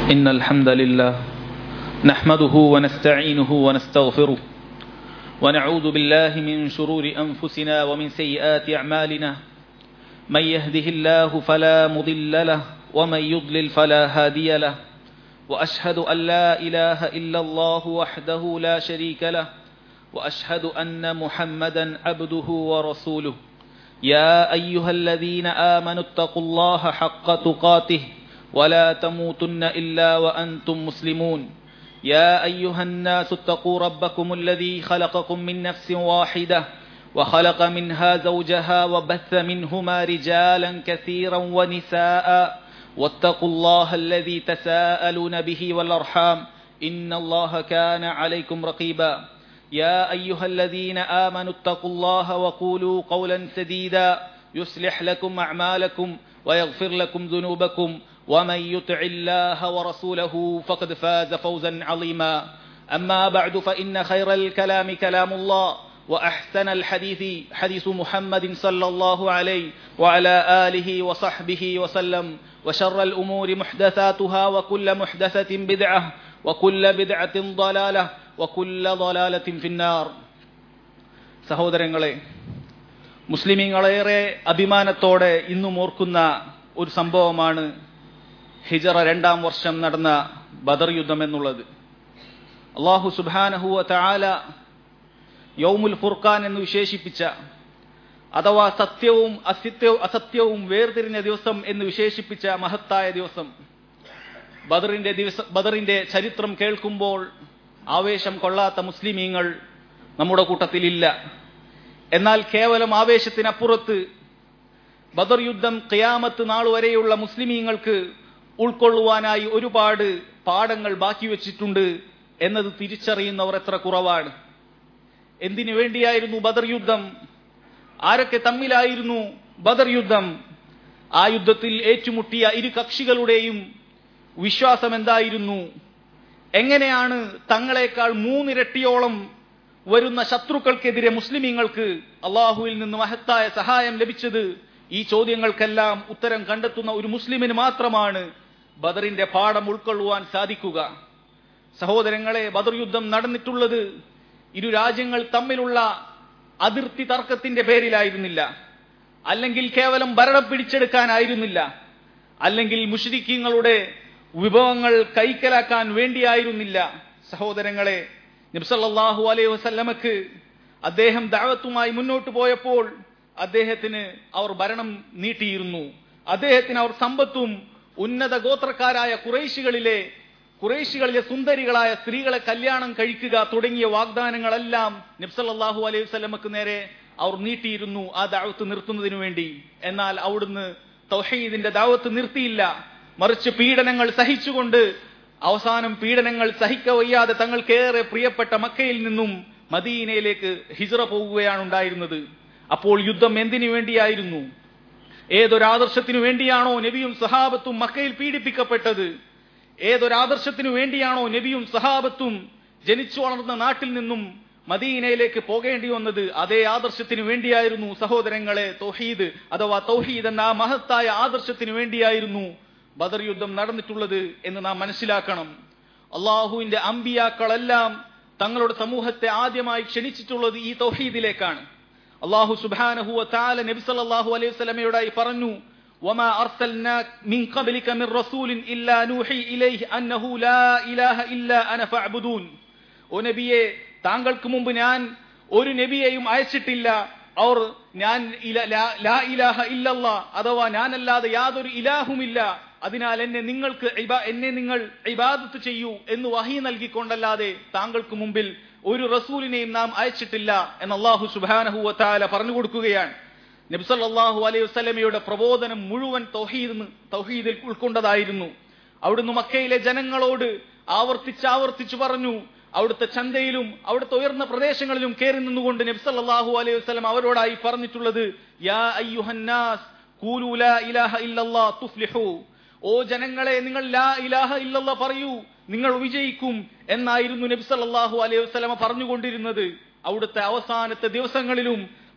إن الحمد لله نحمده ونستعينه ونستغفره ونعوذ بالله من شرور أنفسنا ومن سيئات أعمالنا من يهده الله فلا مضل له ومن يضلل فلا هادي له وأشهد أن لا إله إلا الله وحده لا شريك له وأشهد أن محمدا عبده ورسوله يا أيها الذين آمنوا اتقوا الله حق تقاته ولا تموتن إلا وأنتم مسلمون يا أيها الناس اتقوا ربكم الذي خلقكم من نفس واحدة وخلق منها زوجها وبث منهما رجالا كثيرا ونساء واتقوا الله الذي تساءلون به والأرحام إن الله كان عليكم رقيبا يا أيها الذين آمنوا اتقوا الله وقولوا قولا سديدا يصلح لكم أعمالكم ويغفر لكم ذنوبكم ومن يطع الله ورسوله فقد فاز فوزا عظيما أما بعد فإن خير الكلام كلام الله وأحسن الحديث حديث محمد صلى الله عليه وعلى آله وصحبه وسلم وشر الأمور محدثاتها وكل محدثة بدعة وكل بدعة ضلالة وكل ضلالة في النار സഹോദരങ്ങളെ മുസ്ലിമീങ്ങളേറെ അഭിമാനത്തോടെ ഇന്നും ഓർക്കുന്ന ഒരു സംഭവമാണ് ഹിജറ രണ്ടാം വർഷം നടന്ന ബദർ യുദ്ധം എന്നുള്ളത് അള്ളാഹു സുബാനഹുവ താല യൗമുൽ ഫുർഖാൻ എന്ന് വിശേഷിപ്പിച്ച അഥവാ സത്യവും അസത്യവും അസത്യവും വേർതിരിഞ്ഞ ദിവസം എന്ന് വിശേഷിപ്പിച്ച മഹത്തായ ദിവസം ബദറിന്റെ ദിവസം ബദറിന്റെ ചരിത്രം കേൾക്കുമ്പോൾ ആവേശം കൊള്ളാത്ത മുസ്ലിമീങ്ങൾ നമ്മുടെ കൂട്ടത്തിലില്ല എന്നാൽ കേവലം ആവേശത്തിനപ്പുറത്ത് ബദർ യുദ്ധം ഖിയാമത്ത് നാൾ വരെയുള്ള മുസ്ലിമീങ്ങൾക്ക് ഉൾക്കൊള്ളുവാനായി ഒരുപാട് പാഠങ്ങൾ ബാക്കി വെച്ചിട്ടുണ്ട് എന്നത് തിരിച്ചറിയുന്നവർ എത്ര കുറവാണ് എന്തിനു വേണ്ടിയായിരുന്നു ബദർ യുദ്ധം ആരൊക്കെ തമ്മിലായിരുന്നു ബദർ യുദ്ധം ആ യുദ്ധത്തിൽ ഏറ്റുമുട്ടിയ ഇരു കക്ഷികളുടെയും വിശ്വാസം എന്തായിരുന്നു എങ്ങനെയാണ് തങ്ങളെക്കാൾ മൂന്നിരട്ടിയോളം വരുന്ന ശത്രുക്കൾക്കെതിരെ മുസ്ലിമീങ്ങൾക്ക് അള്ളാഹുവിൽ നിന്ന് മഹത്തായ സഹായം ലഭിച്ചത് ഈ ചോദ്യങ്ങൾക്കെല്ലാം ഉത്തരം കണ്ടെത്തുന്ന ഒരു മുസ്ലിമിന് മാത്രമാണ് ബദറിന്റെ പാഠം ഉൾക്കൊള്ളുവാൻ സാധിക്കുക സഹോദരങ്ങളെ ബദർ യുദ്ധം നടന്നിട്ടുള്ളത് ഇരു രാജ്യങ്ങൾ തമ്മിലുള്ള അതിർത്തി തർക്കത്തിന്റെ പേരിലായിരുന്നില്ല അല്ലെങ്കിൽ കേവലം ഭരണം പിടിച്ചെടുക്കാനായിരുന്നില്ല അല്ലെങ്കിൽ മുഷ്രിഖീങ്ങളുടെ വിഭവങ്ങൾ കൈക്കലാക്കാൻ വേണ്ടിയായിരുന്നില്ല സഹോദരങ്ങളെ നബ്സല്ലാഹു അലൈഹി വസല്ലമക്ക് അദ്ദേഹം ദാവത്തുമായി മുന്നോട്ട് പോയപ്പോൾ അദ്ദേഹത്തിന് അവർ ഭരണം നീട്ടിയിരുന്നു അദ്ദേഹത്തിന് അവർ സമ്പത്തും ഉന്നത ഗോത്രക്കാരായ കുറേശികളിലെ കുറേശികളിലെ സുന്ദരികളായ സ്ത്രീകളെ കല്യാണം കഴിക്കുക തുടങ്ങിയ വാഗ്ദാനങ്ങളെല്ലാം നബ്സല്ലാഹു അലൈഹി വസല്ലമക്ക് നേരെ അവർ നീട്ടിയിരുന്നു ആ ദാവത്ത് നിർത്തുന്നതിനു വേണ്ടി എന്നാൽ അവിടുന്ന് തൗഹീദിന്റെ ദാവത്ത് നിർത്തിയില്ല മറിച്ച് പീഡനങ്ങൾ സഹിച്ചുകൊണ്ട് അവസാനം പീഡനങ്ങൾ സഹിക്കവയ്യാതെ തങ്ങൾക്കേറെ പ്രിയപ്പെട്ട മക്കയിൽ നിന്നും മദീനയിലേക്ക് ഹിജറ പോകുകയാണ് ഉണ്ടായിരുന്നത് അപ്പോൾ യുദ്ധം എന്തിനു വേണ്ടിയായിരുന്നു ഏതൊരാദർശത്തിനു വേണ്ടിയാണോ നബിയും സഹാബത്തും മക്കയിൽ പീഡിപ്പിക്കപ്പെട്ടത് ഏതൊരാദർശത്തിനു വേണ്ടിയാണോ നബിയും സഹാബത്തും ജനിച്ചു വളർന്ന നാട്ടിൽ നിന്നും മദീനയിലേക്ക് പോകേണ്ടി വന്നത് അതേ ആദർശത്തിനു വേണ്ടിയായിരുന്നു സഹോദരങ്ങളെ തൗഹീദ് അഥവാ തൗഹീദ് എന്ന ആ മഹത്തായ ആദർശത്തിനു വേണ്ടിയായിരുന്നു ബദർ യുദ്ധം നടന്നിട്ടുള്ളത് എന്ന് നാം മനസ്സിലാക്കണം അള്ളാഹുവിന്റെ അമ്പിയാക്കളെല്ലാം തങ്ങളുടെ സമൂഹത്തെ ആദ്യമായി ക്ഷണിച്ചിട്ടുള്ളത് ഈ തൗഹീദിലേക്കാണ് അള്ളാഹു സുബാനഹു താല നബി സല്ലല്ലാഹു അലൈഹി വസല്ലമയോടായി പറഞ്ഞു وما أرسلنا من قبلك من رسول إلا نوحي إليه أنه لا إله إلا أنا فاعبدون ഓ നബിയെ താങ്കൾക്ക് മുമ്പ് ഞാൻ ഒരു നബിയെയും അയച്ചിട്ടില്ല അവർ ഞാൻ ലാ ഇലാഹ ഇല്ലല്ല അഥവാ ഞാനല്ലാതെ യാതൊരു ഇലാഹുമില്ല അതിനാൽ എന്നെ നിങ്ങൾക്ക് എന്നെ നിങ്ങൾ ഇബാദത്ത് ചെയ്യൂ എന്ന് വഹി നൽകിക്കൊണ്ടല്ലാതെ താങ്കൾക്ക് മുമ്പിൽ ഒരു റസൂലിനെയും നാം അയച്ചിട്ടില്ല എന്ന് അള്ളാഹു സുബാനഹുവ താല പറഞ്ഞു കൊടുക്കുകയാണ് നബ്സല്ലാഹു അലൈഹി വസ്ലമയുടെ പ്രബോധനം മുഴുവൻ തൗഹീദ് തൗഹീദിൽ ഉൾക്കൊണ്ടതായിരുന്നു അവിടുന്ന് മക്കയിലെ ജനങ്ങളോട് ആവർത്തിച്ച് ആവർത്തിച്ചു പറഞ്ഞു അവിടുത്തെ ചന്തയിലും അവിടുത്തെ ഉയർന്ന പ്രദേശങ്ങളിലും കയറി നിന്നുകൊണ്ട് നബ്സല്ലാഹു അലൈഹി വസ്ലം അവരോടായി പറഞ്ഞിട്ടുള്ളത് യാ അയ്യുഹന്നാസ് കൂലു ലാ ഇലാഹ ഇല്ലല്ലാ തുഫ്ലിഹു ഓ ജനങ്ങളെ നിങ്ങൾ ലാ ഇലാഹ ഇല്ലല്ല പറയൂ നിങ്ങൾ വിജയിക്കും എന്നായിരുന്നു നബി സല്ലല്ലാഹു അലൈഹി വസല്ലമ പറഞ്ഞുകൊണ്ടിരുന്നത് അവിടുത്തെ അവസാനത്തെ ദിവസങ്ങളിലും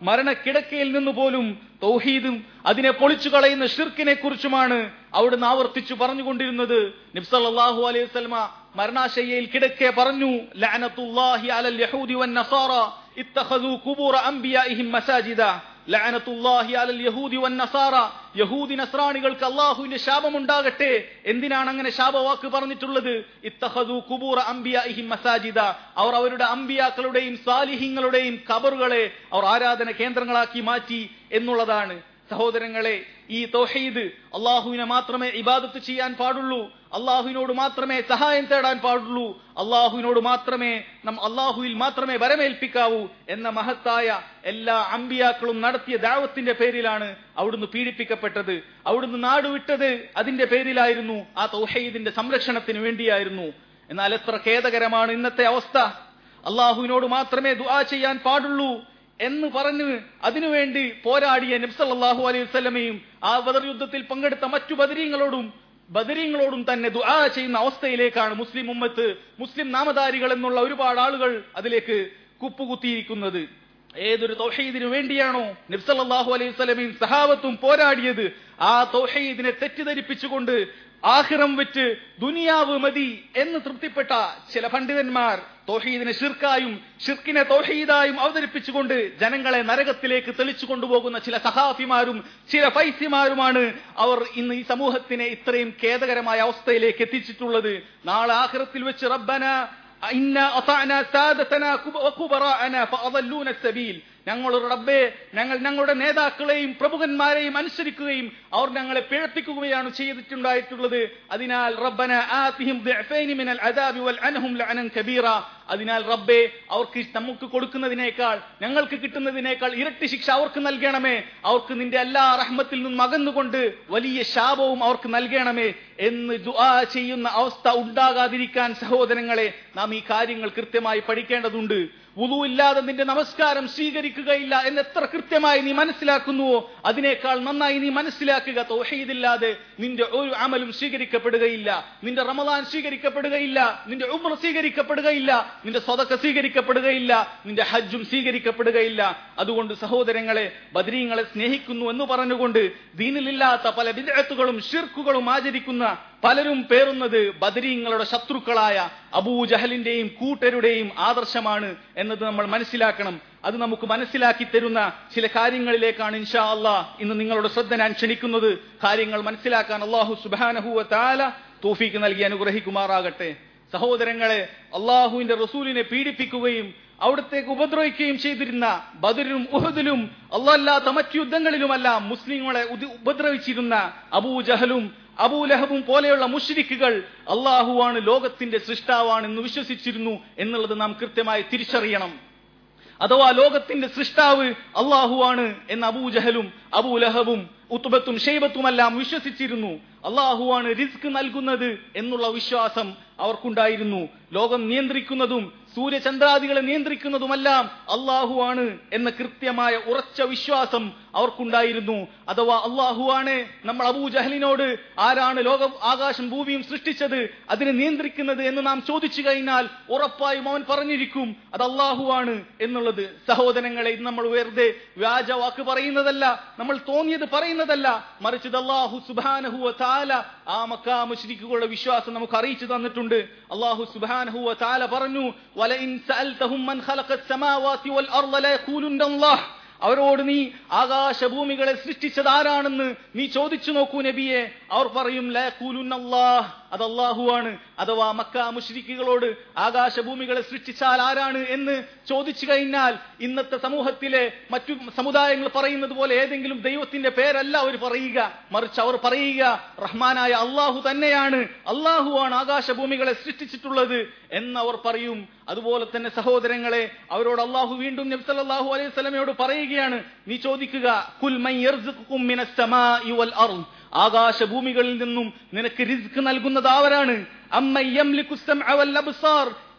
മരണക്കിടക്കയിൽ നിന്ന് പോലും തൗഹീദും അതിനെ പൊളിച്ചു കളയുന്ന ഷിർക്കിനെ കുറിച്ചുമാണ് അവിടുന്ന് ആവർത്തിച്ചു പറഞ്ഞുകൊണ്ടിരുന്നത് നബ്സല്ലാഹു അലൈഹി വസല്ലമ മരണാശയ്യയിൽ കിടക്കെ പറഞ്ഞു ലഅനത്തുല്ലാഹി അലൽ യഹൂദി വൻ നസാറ ഇത്തഖദു ഖുബൂറ അംബിയാഇഹിം മസാജിദ ലഅനത്തുല്ലാഹി അലൽ യഹൂദി വൻ നസാറ യഹൂദി നസ്രാണികൾക്ക് അള്ളാഹുവിന്റെ ശാപമുണ്ടാകട്ടെ എന്തിനാണ് അങ്ങനെ ശാപവാക്ക് പറഞ്ഞിട്ടുള്ളത് ഇത്തഖദു ഖുബൂറ അംബിയാഇഹിം മസാജിദ അവർ അവരുടെ അംബിയാക്കളുടെയും സാലിഹിങ്ങളുടെയും ഖബറുകളെ അവർ ആരാധന കേന്ദ്രങ്ങളാക്കി മാറ്റി എന്നുള്ളതാണ് സഹോദരങ്ങളെ ഈ തൗഹീദ് അള്ളാഹുവിനെ മാത്രമേ ഇബാദത്ത് ചെയ്യാൻ പാടുള്ളൂ അള്ളാഹുവിനോട് മാത്രമേ സഹായം തേടാൻ പാടുള്ളൂ അള്ളാഹുവിനോട് മാത്രമേ നം അള്ളാഹുവിൽ മാത്രമേ വരമേൽപ്പിക്കാവൂ എന്ന മഹത്തായ എല്ലാ അമ്പിയാക്കളും നടത്തിയ ദാവത്തിന്റെ പേരിലാണ് അവിടുന്ന് പീഡിപ്പിക്കപ്പെട്ടത് അവിടുന്ന് നാടുവിട്ടത് അതിന്റെ പേരിലായിരുന്നു ആ തൗഹീദിന്റെ സംരക്ഷണത്തിന് വേണ്ടിയായിരുന്നു എന്നാൽ എത്ര ഖേദകരമാണ് ഇന്നത്തെ അവസ്ഥ അള്ളാഹുവിനോട് മാത്രമേ ദുആ ചെയ്യാൻ പാടുള്ളൂ എന്ന് പറഞ്ഞ് അതിനുവേണ്ടി പോരാടിയ നബ്സല്ലാഹു അലൈഹി വസല്ലമയും ആ ബദർ യുദ്ധത്തിൽ പങ്കെടുത്ത മറ്റു ബദരീങ്ങളോടും ബദരീങ്ങളോടും തന്നെ ദുആ ചെയ്യുന്ന അവസ്ഥയിലേക്കാണ് മുസ്ലിം ഉമ്മത്ത് മുസ്ലിം നാമധാരികൾ എന്നുള്ള ഒരുപാട് ആളുകൾ അതിലേക്ക് കുപ്പുകുത്തിയിരിക്കുന്നത് ഏതൊരു തൗഹീദിനു വേണ്ടിയാണോ നബ്സല്ലാഹു അലൈഹി വസല്ലമയും സഹാബത്തും പോരാടിയത് ആ തൗഹീദിനെ തെറ്റിദ്ധരിപ്പിച്ചുകൊണ്ട് ആഹിറം വെച്ച് ദുനിയാവ് മതി എന്ന് തൃപ്തിപ്പെട്ട ചില പണ്ഡിതന്മാർ തോഹീദിനെ ഷിർക്കായും ഷിർക്കിനെ തോഹീദായും അവതരിപ്പിച്ചുകൊണ്ട് ജനങ്ങളെ നരകത്തിലേക്ക് തെളിച്ചു കൊണ്ടുപോകുന്ന ചില സഹാഫിമാരും ചില ഫൈസിമാരുമാണ് അവർ ഇന്ന് ഈ സമൂഹത്തിനെ ഇത്രയും ഖേദകരമായ അവസ്ഥയിലേക്ക് എത്തിച്ചിട്ടുള്ളത് നാളെ ആഖിറത്തിൽ വെച്ച് റബ്ബന ഇന്ന അതാന സാദതന വകുബറാഅന ഫഅദല്ലൂന സബീൽ ഞങ്ങളുടെ റബ്ബെ ഞങ്ങൾ ഞങ്ങളുടെ നേതാക്കളെയും പ്രമുഖന്മാരെയും അനുസരിക്കുകയും അവർ ഞങ്ങളെ പിഴപ്പിക്കുകയാണ് ചെയ്തിട്ടുണ്ടായിട്ടുള്ളത് അതിനാൽ റബ്ബന ആതിഹിം ദിഅഫൈനി മിനൽ അദാബി വൽ അൻഹും ലഅനൻ കബീറ അതിനാൽ റബ്ബെ അവർക്ക് നമുക്ക് കൊടുക്കുന്നതിനേക്കാൾ ഞങ്ങൾക്ക് കിട്ടുന്നതിനേക്കാൾ ഇരട്ടി ശിക്ഷ അവർക്ക് നൽകണമേ അവർക്ക് നിന്റെ എല്ലാ റഹ്മത്തിൽ നിന്നും അകന്നുകൊണ്ട് വലിയ ശാപവും അവർക്ക് നൽകണമേ എന്ന് ദുആ ചെയ്യുന്ന അവസ്ഥ ഉണ്ടാകാതിരിക്കാൻ സഹോദരങ്ങളെ നാം ഈ കാര്യങ്ങൾ കൃത്യമായി പഠിക്കേണ്ടതുണ്ട് വുളു ഇല്ലാതെ നിന്റെ നമസ്കാരം സ്വീകരിക്കുകയില്ല എന്ന് എത്ര കൃത്യമായി നീ മനസ്സിലാക്കുന്നുവോ അതിനേക്കാൾ നന്നായി നീ മനസ്സിലാക്കുക തൗഹീദില്ലാതെ നിന്റെ ഒരു അമലും സ്വീകരിക്കപ്പെടുകയില്ല നിന്റെ റമദാൻ സ്വീകരിക്കപ്പെടുകയില്ല നിന്റെ ഉമ്ര സ്വീകരിക്കപ്പെടുകയില്ല നിന്റെ സ്വതക്ക സ്വീകരിക്കപ്പെടുകയില്ല നിന്റെ ഹജ്ജും സ്വീകരിക്കപ്പെടുകയില്ല അതുകൊണ്ട് സഹോദരങ്ങളെ ബദരീങ്ങളെ സ്നേഹിക്കുന്നു എന്ന് പറഞ്ഞുകൊണ്ട് ദീനിലില്ലാത്ത പല വിദഗ്ധത്തുകളും ഷിർക്കുകളും ആചരിക്കുന്ന പലരും പേറുന്നത് ബദരീങ്ങളുടെ ശത്രുക്കളായ അബൂജഹലിന്റെയും കൂട്ടരുടെയും ആദർശമാണ് എന്നത് നമ്മൾ മനസ്സിലാക്കണം അത് നമുക്ക് മനസ്സിലാക്കി തരുന്ന ചില കാര്യങ്ങളിലേക്കാണ് ഇൻഷാ അള്ളാ ഇന്ന് നിങ്ങളുടെ ശ്രദ്ധ ഞാൻ ക്ഷണിക്കുന്നത് കാര്യങ്ങൾ മനസ്സിലാക്കാൻ അള്ളാഹു സുബാനഹുവ താല തോഫീക്ക് നൽകി അനുഗ്രഹിക്കുമാറാകട്ടെ സഹോദരങ്ങളെ അള്ളാഹുവിന്റെ റസൂലിനെ പീഡിപ്പിക്കുകയും അവിടത്തേക്ക് ഉപദ്രവിക്കുകയും ചെയ്തിരുന്ന ബദറിലും ഉഹദിലും അള്ളാല്ലാത്ത മറ്റു യുദ്ധങ്ങളിലുമെല്ലാം മുസ്ലിങ്ങളെ ഉപദ്രവിച്ചിരുന്ന അബൂജഹലും അബൂലഹബും പോലെയുള്ള മുഷ്രിക്കുകൾ അള്ളാഹുവാണ് ലോകത്തിന്റെ സൃഷ്ടാവാണ് എന്ന് വിശ്വസിച്ചിരുന്നു എന്നുള്ളത് നാം കൃത്യമായി തിരിച്ചറിയണം അഥവാ ലോകത്തിന്റെ സൃഷ്ടാവ് അള്ളാഹുവാണ് എന്ന് അബൂജഹലും അബൂലഹബും ഉത്തുബത്തും ഷെയ്ബത്തുമെല്ലാം വിശ്വസിച്ചിരുന്നു അള്ളാഹുവാണ് റിസ്ക് നൽകുന്നത് എന്നുള്ള വിശ്വാസം അവർക്കുണ്ടായിരുന്നു ലോകം നിയന്ത്രിക്കുന്നതും സൂര്യചന്ദ്രാദികളെ നിയന്ത്രിക്കുന്നതുമെല്ലാം അള്ളാഹുവാണ് എന്ന കൃത്യമായ ഉറച്ച വിശ്വാസം അവർക്കുണ്ടായിരുന്നു അഥവാ അള്ളാഹുവാണ് നമ്മൾ അബൂജഹലിനോട് ആരാണ് ലോകം ആകാശം ഭൂമിയും സൃഷ്ടിച്ചത് അതിനെ നിയന്ത്രിക്കുന്നത് എന്ന് നാം ചോദിച്ചു കഴിഞ്ഞാൽ ഉറപ്പായും അവൻ പറഞ്ഞിരിക്കും അത് അള്ളാഹുവാണ് എന്നുള്ളത് സഹോദരങ്ങളെ ഇത് നമ്മൾ വെറുതെ വ്യാജ വാക്ക് പറയുന്നതല്ല നമ്മൾ തോന്നിയത് പറയുന്നതല്ല മറിച്ച് ഇത് അള്ളാഹു സുബാനഹുവ താല ആ മക്കാ മുശ്രിക്കുകളുടെ വിശ്വാസം നമുക്ക് അറിയിച്ചു തന്നിട്ടുണ്ട് അള്ളാഹു സുബാനഹുവ താല പറഞ്ഞു വലഇൻ സഅൽതഹും മൻ ഖലഖസ് സമാവാതി വൽ അർള ലയഖൂലുന്ന അല്ലാഹ് അവരോട് നീ ആകാശഭൂമികളെ സൃഷ്ടിച്ചത് ആരാണെന്ന് നീ ചോദിച്ചു നോക്കൂ നബിയെ അവർ പറയും ലയഖൂലുന്നല്ലാഹ് അത് അള്ളാഹുവാണ് അഥവാ മക്ക മുഷ്രിക്കുകളോട് ആകാശഭൂമികളെ സൃഷ്ടിച്ചാൽ ആരാണ് എന്ന് ചോദിച്ചു കഴിഞ്ഞാൽ ഇന്നത്തെ സമൂഹത്തിലെ മറ്റു സമുദായങ്ങൾ പറയുന്നത് പോലെ ഏതെങ്കിലും ദൈവത്തിന്റെ പേരല്ല അവർ പറയുക മറിച്ച് അവർ പറയുക റഹ്മാനായ അള്ളാഹു തന്നെയാണ് അള്ളാഹുവാണ് ആകാശഭൂമികളെ സൃഷ്ടിച്ചിട്ടുള്ളത് എന്നവർ പറയും അതുപോലെ തന്നെ സഹോദരങ്ങളെ അവരോട് അള്ളാഹു വീണ്ടും നബ്സല്ലാഹു അലൈഹി സ്വലമയോട് പറയുകയാണ് നീ ചോദിക്കുക കുൽ മൻ യർസുക്കും മിനസ് സമാഇ വൽ അർദ് ആകാശഭൂമികളിൽ നിന്നും നിനക്ക് റിസ്ക് നൽകുന്നത് ആവരാണ് അമ്മ യംലിക്കു السمع والابصار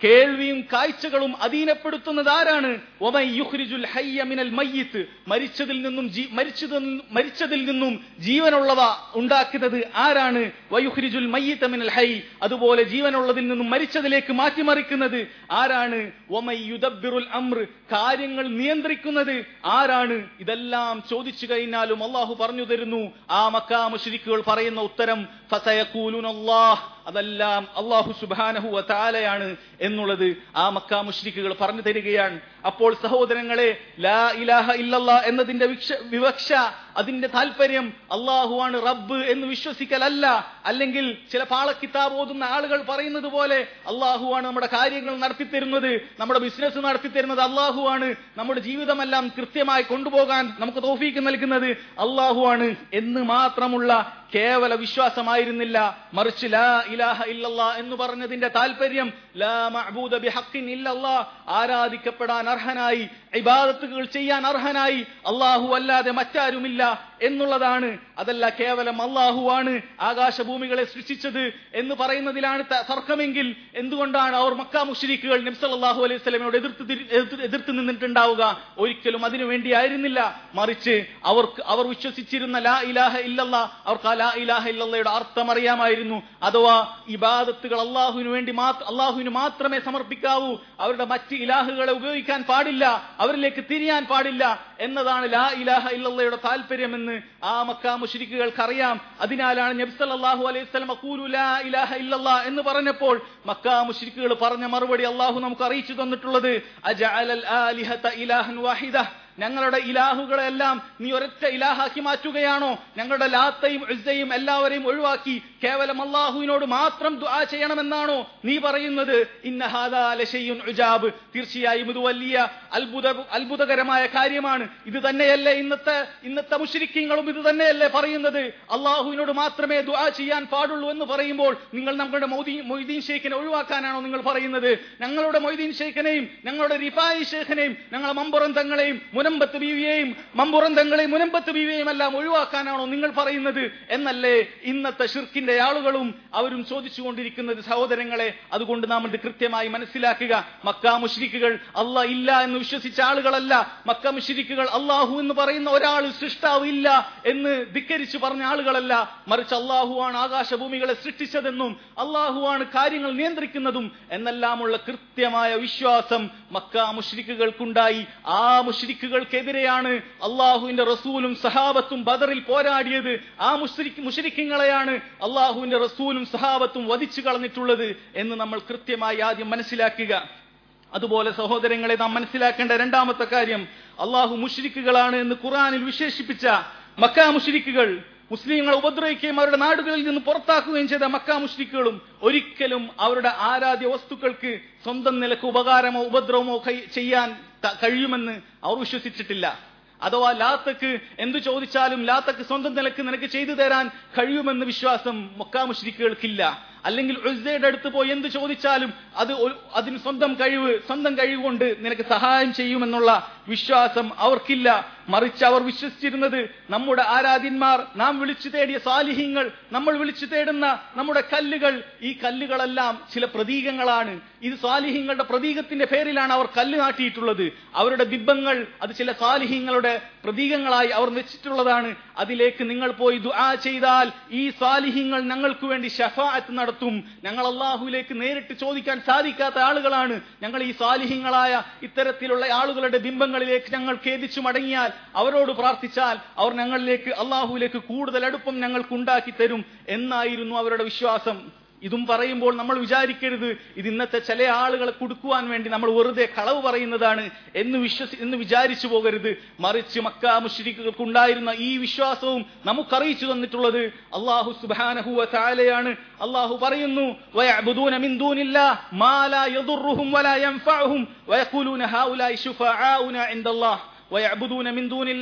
കേൾവിയും കാഴ്ചകളും അധീനപ്പെടുത്തുന്നത് ആരാണ് ഒമൈ യുഹ്രിജുൽ ഹയ്യ മിനൽ മയ്യിത്ത് മരിച്ചതിൽ നിന്നും ജീ- മരിച്ചതിൽ നിന്നും- മരിച്ചതിൽ നിന്നും ജീവനുള്ളവ ഉണ്ടാക്കുന്നത് ആരാണ് വയുഹ്രിജുൽ മയ്യിത്ത മിനൽ ഹൈ അതുപോലെ ജീവനുള്ളതിൽ നിന്നും മരിച്ചതിലേക്ക് മാറ്റിമറിക്കുന്നത് ആരാണ് ഒമൈ യുദബ്ബിറുൽ അമ്ര കാര്യങ്ങൾ നിയന്ത്രിക്കുന്നത് ആരാണ് ഇതെല്ലാം ചോദിച്ചു കഴിഞ്ഞാലും അള്ളാഹു പറഞ്ഞു തരുന്നു ആ മക്കാ മുശ്രിക്കുകൾ പറയുന്ന ഉത്തരം ഫസയഖൂലുന അല്ലാഹ് അതെല്ലാം അള്ളാഹു സുബാനഹു താലയാണ് എന്നുള്ളത് ആ മക്കാ മുഷ്രിക്കുകൾ പറഞ്ഞു തരികയാണ് അപ്പോൾ സഹോദരങ്ങളെ ലാ ഇലാഹ ഇല്ലല്ലാ എന്നതിന്റെ വിക്ഷ- വിവക്ഷ അതിന്റെ താല്പര്യം അള്ളാഹുവാണ് റബ്ബ് എന്ന് വിശ്വസിക്കലല്ല അല്ലെങ്കിൽ ചില പാളക്കിതാബ് ഓതുന്ന ആളുകൾ പറയുന്നത് പോലെ അള്ളാഹുവാണ് നമ്മുടെ കാര്യങ്ങൾ നടത്തിത്തരുന്നത് നമ്മുടെ ബിസിനസ് നടത്തിത്തരുന്നത് അള്ളാഹുവാണ് നമ്മുടെ ജീവിതമെല്ലാം കൃത്യമായി കൊണ്ടുപോകാൻ നമുക്ക് തോഫീക്ക് നൽകുന്നത് അള്ളാഹുവാണ് എന്ന് മാത്രമുള്ള കേവല വിശ്വാസമായിരുന്നില്ല മറിച്ച് ലാ ഇലാഹ ഇല്ലല്ലാ എന്ന് പറഞ്ഞതിന്റെ താല്പര്യം ലാ മഅബൂദ ബിഹഖിൻ ഇല്ലല്ലാ ആരാധിക്കപ്പെടാൻ അർഹനായി ഇബാദത്തുകൾ ചെയ്യാൻ അർഹനായി അള്ളാഹു അല്ലാതെ മറ്റാരുമില്ല എന്നുള്ളതാണ് അതല്ല കേവലം അള്ളാഹുവാണ് ആകാശഭൂമികളെ സൃഷ്ടിച്ചത് എന്ന് പറയുന്നതിലാണ് ത- തർക്കമെങ്കിൽ എന്തുകൊണ്ടാണ് അവർ മക്കാ മുഷരിക്കുകൾ നബ്സല്ലാഹു അലൈഹി സ്വലമിനോട് എതിർത്ത് തിരി- എതിർത്ത് എതിർത്ത് നിന്നിട്ടുണ്ടാവുക ഒരിക്കലും അതിനു വേണ്ടിയായിരുന്നില്ല മറിച്ച് അവർക്ക് അവർ വിശ്വസിച്ചിരുന്ന ലാ ഇലാഹ ഇല്ലല്ല അവർക്ക് ആ ലാ ഇലാഹ ഇല്ലല്ലയുടെ അർത്ഥം അറിയാമായിരുന്നു അഥവാ ഇബാദത്തുകൾ അള്ളാഹുവിന് വേണ്ടി മാത്രം അള്ളാഹുവിന് മാത്രമേ സമർപ്പിക്കാവൂ അവരുടെ മറ്റ് ഇലാഹുകളെ ഉപയോഗിക്കാൻ പാടില്ല അവരിലേക്ക് തിരിയാൻ പാടില്ല എന്നതാണ് ലാ ഇലാഹ ഇല്ലല്ലയുടെ താല്പര്യമെന്ന് ആ മക്കാ മുശ്രിക്കുകൾക്ക് അറിയാം അതിനാലാണ് നബി സല്ലല്ലാഹു അലൈഹി വസല്ലം ഖൂലു ലാ ഇലാഹ ഇല്ലല്ലാ എന്ന് പറഞ്ഞപ്പോൾ മക്കാ മുശ്രിക്കുകൾ പറഞ്ഞ മറുപടി അള്ളാഹു നമുക്ക് അറിയിച്ചു തന്നിട്ടുള്ളത് അജഅലൽ ആലിഹത ഇലാഹൻ വാഹിദ ഞങ്ങളുടെ ഇലാഹുകളെല്ലാം നീ ഒരൊറ്റ ഇലാഹാക്കി മാറ്റുകയാണോ ഞങ്ങളുടെ ലാത്തയും ഉസ്സയും എല്ലാവരെയും ഒഴിവാക്കി കേവലം അള്ളാഹുവിനോട് മാത്രം ദുആ ചെയ്യണമെന്നാണോ നീ പറയുന്നത് ഇന്ന ഹാദാ ലശയ്യുൻ ഉജാബ് തീർച്ചയായും ഇത് വലിയ അത്ഭുത അത്ഭുതകരമായ കാര്യമാണ് ഇത് തന്നെയല്ലേ ഇന്നത്തെ ഇന്നത്തെ മുശ്രിക്കീങ്ങളും ഇത് തന്നെയല്ലേ പറയുന്നത് അള്ളാഹുവിനോട് മാത്രമേ ദുആ ചെയ്യാൻ പാടുള്ളൂ എന്ന് പറയുമ്പോൾ നിങ്ങൾ നമ്മുടെ മൗദീൻ മൊയ്തീൻ ഷെയ്ഖിനെ ഒഴിവാക്കാനാണോ നിങ്ങൾ പറയുന്നത് ഞങ്ങളുടെ മൊയ്തീൻ ഷെയ്ഖിനെയും ഞങ്ങളുടെ റിഫായി ഷെയ്ഖിനെയും ഞങ്ങളുടെ മമ്പുറം തങ്ങളെയും മുനമ്പത്ത് ബീവിയെയും മമ്പുറം തങ്ങളെയും മുനമ്പത്ത് ബീവിയെയും എല്ലാം ഒഴിവാക്കാനാണോ നിങ്ങൾ പറയുന്നത് എന്നല്ലേ ഇന്നത്തെ ഷിർക്കിന്റെ ആളുകളും അവരും ചോദിച്ചുകൊണ്ടിരിക്കുന്നത് സഹോദരങ്ങളെ അതുകൊണ്ട് നാം ഇത് കൃത്യമായി മനസ്സിലാക്കുക മക്ക മുഷ്രിക്കുകൾ അല്ല ഇല്ല എന്ന് വിശ്വസിച്ച ആളുകളല്ല മക്ക മുഷ്രിക്കുകൾ അള്ളാഹു എന്ന് പറയുന്ന ഒരാൾ സൃഷ്ടാവ് ഇല്ല എന്ന് ധിക്കരിച്ചു പറഞ്ഞ ആളുകളല്ല മറിച്ച് അള്ളാഹുവാണ് ആകാശഭൂമികളെ സൃഷ്ടിച്ചതെന്നും അള്ളാഹുവാണ് കാര്യങ്ങൾ നിയന്ത്രിക്കുന്നതും എന്നെല്ലാമുള്ള കൃത്യമായ വിശ്വാസം മക്ക മുഷ്രിക്കുകൾക്കുണ്ടായി ആ മുഷ്രിക്കുകൾക്കെതിരെയാണ് അള്ളാഹുവിന്റെ റസൂലും സഹാബത്തും ബദറിൽ പോരാടിയത് ആ മുഷ്രിക്ക് മുഷരിക്കങ്ങളെയാണ് അള്ളാഹുവിന്റെ റസൂലും സഹാബത്തും വധിച്ചു കളഞ്ഞിട്ടുള്ളത് എന്ന് നമ്മൾ കൃത്യമായി ആദ്യം മനസ്സിലാക്കുക അതുപോലെ സഹോദരങ്ങളെ നാം മനസ്സിലാക്കേണ്ട രണ്ടാമത്തെ കാര്യം അള്ളാഹു മുഷ്രിക്കുകളാണ് എന്ന് ഖുറാനിൽ വിശേഷിപ്പിച്ച മക്കാ മുഷ്രിക്കുകൾ മുസ്ലിങ്ങളെ ഉപദ്രവിക്കുകയും അവരുടെ നാടുകളിൽ നിന്ന് പുറത്താക്കുകയും ചെയ്ത മക്കാ മുഷ്രിക്കുകളും ഒരിക്കലും അവരുടെ ആരാധ്യ വസ്തുക്കൾക്ക് സ്വന്തം നിലക്ക് ഉപകാരമോ ഉപദ്രവമോ കൈ- ചെയ്യാൻ ത- കഴിയുമെന്ന് അവർ വിശ്വസിച്ചിട്ടില്ല അഥവാ ലാത്തക്ക് എന്തു ചോദിച്ചാലും ലാത്തക്ക് സ്വന്തം നിലക്ക് നിനക്ക് ചെയ്തു തരാൻ കഴിയുമെന്ന് വിശ്വാസം മക്കാ മുഷ്രിക്കുകൾക്കില്ല അല്ലെങ്കിൽ ഉസ്സയുടെ അടുത്ത് പോയി എന്ത് ചോദിച്ചാലും അത് ഒരു- അതിന് സ്വന്തം കഴിവ് സ്വന്തം കഴിവ് കൊണ്ട് നിനക്ക് സഹായം ചെയ്യുമെന്നുള്ള വിശ്വാസം അവർക്കില്ല മറിച്ച് അവർ വിശ്വസിച്ചിരുന്നത് നമ്മുടെ ആരാധ്യന്മാർ നാം വിളിച്ചു തേടിയ സാലിഹ്യങ്ങൾ നമ്മൾ വിളിച്ചു തേടുന്ന നമ്മുടെ കല്ലുകൾ ഈ കല്ലുകളെല്ലാം ചില പ്രതീകങ്ങളാണ് ഇത് സാലിഹ്യങ്ങളുടെ പ്രതീകത്തിന്റെ പേരിലാണ് അവർ കല്ല് നാട്ടിയിട്ടുള്ളത് അവരുടെ ബിംബങ്ങൾ അത് ചില സാലിഹ്യങ്ങളുടെ പ്രതീകങ്ങളായി അവർ വെച്ചിട്ടുള്ളതാണ് അതിലേക്ക് നിങ്ങൾ പോയി ദുആ ചെയ്താൽ ഈ സാലിഹ്യങ്ങൾ ഞങ്ങൾക്ക് വേണ്ടി ഷഫാഅത്ത് നടത്തും ഞങ്ങൾ അള്ളാഹുവിലേക്ക് നേരിട്ട് ചോദിക്കാൻ സാധിക്കാത്ത ആളുകളാണ് ഞങ്ങൾ ഈ സാലിഹ്യങ്ങളായ ഇത്തരത്തിലുള്ള ആളുകളുടെ ബിംബങ്ങളിലേക്ക് ഞങ്ങൾ ഖേദിച്ചു മടങ്ങിയാൽ അവരോട് പ്രാർത്ഥിച്ചാൽ അവർ ഞങ്ങളിലേക്ക് അള്ളാഹുവിലേക്ക് കൂടുതൽ അടുപ്പം ഞങ്ങൾക്ക് ഉണ്ടാക്കി തരും എന്നായിരുന്നു അവരുടെ വിശ്വാസം ഇതും പറയുമ്പോൾ നമ്മൾ വിചാരിക്കരുത് ഇത് ഇന്നത്തെ ചില ആളുകളെ കൊടുക്കുവാൻ വേണ്ടി നമ്മൾ വെറുതെ കളവ് പറയുന്നതാണ് എന്ന് വിശ്വസി എന്ന് വിചാരിച്ചു പോകരുത് മറിച്ച് മക്ക മുഷ്രിക്കുകൾക്കുണ്ടായിരുന്ന ഈ വിശ്വാസവും നമുക്കറിയിച്ചു തന്നിട്ടുള്ളത് അള്ളാഹു സുബാനഹുവ താലയാണ് അള്ളാഹു പറയുന്നു വയഅ്ബുദൂന മിൻ ദൂനില്ലാഹ് മാ ലാ യദുർറുഹും വലാ യൻഫഉഹും വയഖൂലൂന ഹൗലായി ശുഫആഉന ഇൻദല്ലാഹ് വയഅ്ബുദൂന മിൻ ദൂനില്ലാഹ്